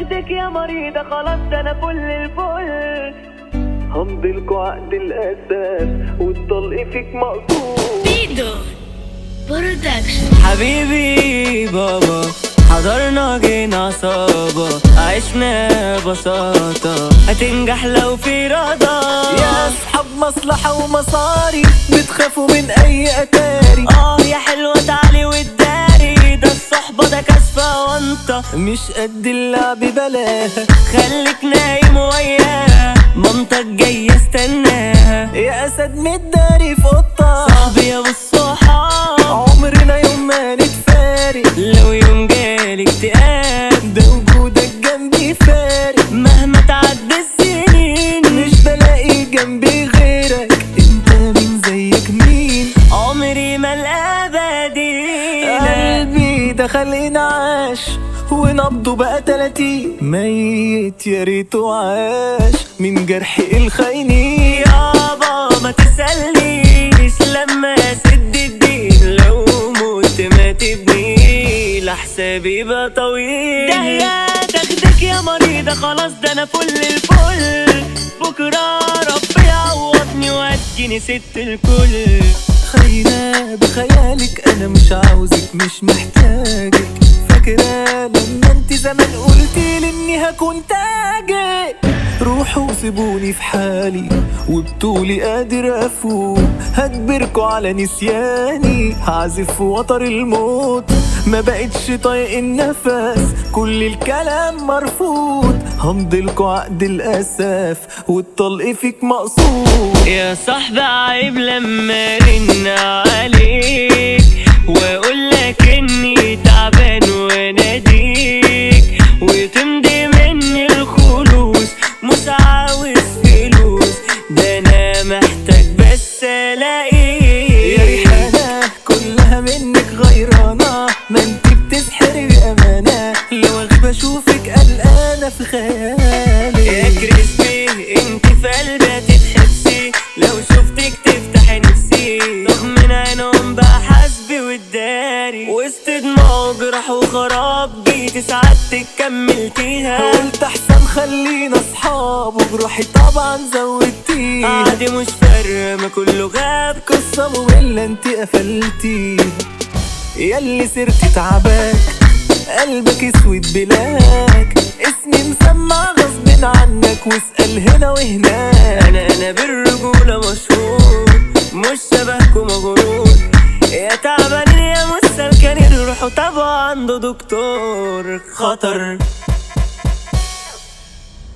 تاخدك يا مريضة خلاص ده انا فل الفل همضلكوا عقد الاساس والطلق فيك مقصود بيدو برودكشن حبيبي بابا حضرنا جينا عصابة عشنا بساطة هتنجح لو في رضا يا اصحاب مصلحة ومصاري بتخافوا من اي اتاري اه يا حلوة تعالي والداري ده الصحبة ده كسفة وانت مش قد اللعب بلاها خليك نايم وياها مامتك جاية استناها يا اسد متداري في قطة صاحبي يا ابو الصحاب عمرنا يوم ما نتفارق لو يوم جالي اكتئاب ده وجودك جنبي فارق مهما تعدي السنين مش بلاقي جنبي غيرك انت مين زيك مين عمري ما الابدين قلبي دخل انعاش ونبضه بقى تلاتين ميت يا ريته عاش من جرح الخاينين يابا ما تسألنيش لما اسد الدين لو مت ما تبني لحسابي بقى طويل ده يا تاخدك يا مريضة خلاص ده انا فل الفل بكرة ربي يعوضني واديني ست الكل خاينة بخيالك انا مش عاوزك مش محتاجك فاكرة لما انت زمان قلتي اني هكون تاجك روحوا وسيبوني في حالي وبطولي قادر افوق هجبركوا على نسياني هعزف في وتر الموت ما بقتش طايق النفس كل الكلام مرفوض همضلكوا عقد الاسف والطلق فيك مقصود يا صاحبي عيب لما رن عليك واقول لك اني تعبان واناديك وتمضي مني الخلوص مش عاوز فلوس ده انا محتاج بس يا الاقيك ريحانة كلها منك غيرانة ما انت بتسحري بأمانة لو اغيب اشوفك قلقانة في يا خيالي كريسبي انت في قلبي هتتحبسي لو شفتك تفتحي نفسي طب من عينهم بقى حسبي والداري وسط دموع جرح وخراب جيتي سعادتك كملتيها قلت احسن خلينا اصحاب وجروحي طبعا زودتيه عادي مش فارقة ما كله غاب قصة مملة انت قفلتي ياللي سرت تعباك قلبك اسود بلاك اسمي مسمع غصب عنك واسأل هنا وهناك انا انا بالرجولة مشهور مش شبهكم مغرور يا تعبانين يا مستلكنين روحوا طبعا عنده دكتور خطر